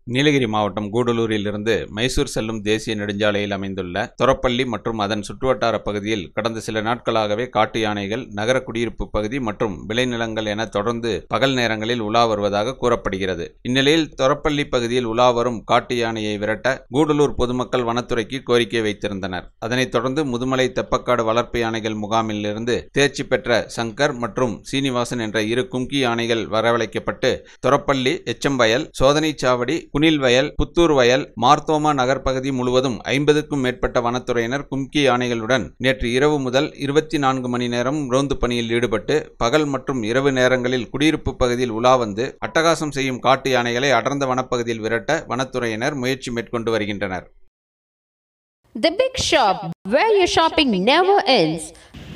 நீலகிரி மாவட்டம் கூடலூரில் இருந்து மைசூர் செல்லும் தேசிய நெடுஞ்சாலையில் அமைந்துள்ள தொரப்பள்ளி மற்றும் அதன் சுற்றுவட்டார பகுதியில் கடந்த சில நாட்களாகவே காட்டு யானைகள் நகர குடியிருப்பு பகுதி மற்றும் விளைநிலங்கள் என தொடர்ந்து பகல் நேரங்களில் உலா வருவதாக கூறப்படுகிறது இந்நிலையில் தொரப்பள்ளி பகுதியில் உலா வரும் காட்டு யானையை விரட்ட கூடலூர் பொதுமக்கள் வனத்துறைக்கு கோரிக்கை வைத்திருந்தனர் அதனைத் தொடர்ந்து முதுமலை தெப்பக்காடு வளர்ப்பு யானைகள் முகாமில் இருந்து தேர்ச்சி பெற்ற சங்கர் மற்றும் சீனிவாசன் என்ற இரு கும்கி யானைகள் வரவழைக்கப்பட்டு தொரப்பள்ளி எச்சம்பயல் சோதனை சாவடி குனில் வயல் புத்தூர் வயல் மார்த்தோமா நகர் பகுதி முழுவதும் ஐம்பதுக்கும் மேற்பட்ட வனத்துறையினர் கும்கி யானைகளுடன் நேற்று இரவு முதல் இருபத்தி நான்கு மணி நேரம் ரோந்து பணியில் ஈடுபட்டு பகல் மற்றும் இரவு நேரங்களில் குடியிருப்பு பகுதியில் உலா வந்து அட்டகாசம் செய்யும் காட்டு யானைகளை அடர்ந்த வனப்பகுதியில் விரட்ட வனத்துறையினர் முயற்சி மேற்கொண்டு வருகின்றனர் The Big Shop, where your shopping never ends.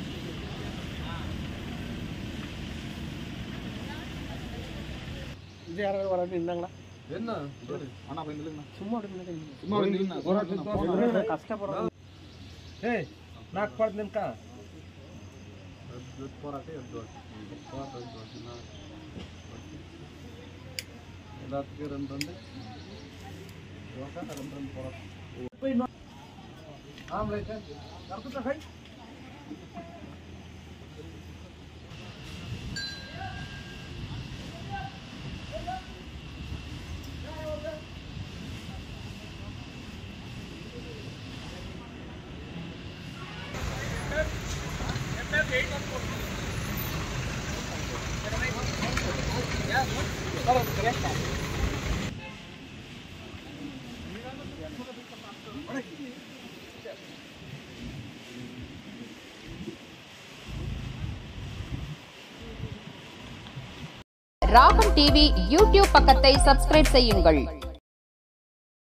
இது யாராவது வராது இருந்தாங்களா என்ன அண்ணா போய் நில்லுங்கண்ணா சும்மா அப்படி நின்னுட்டு சும்மா போய் நில்லுங்கண்ணா இருங்க, கஷ்டப்படுறோம் ஏய் நாக்கு படுத்து நிற்கா போராட்டே எடுத்து போராட்டம் எடுத்து வச்சுன்னா எல்லாத்துக்கும் ரெண்டு ரெண்டு ரெண்டு ரெண்டு போராட்டம் ஆம்பளை கருத்துட்டா கை ராகம் டிவி யூடியூப் பக்கத்தை சப்ஸ்கிரைப் செய்யுங்கள்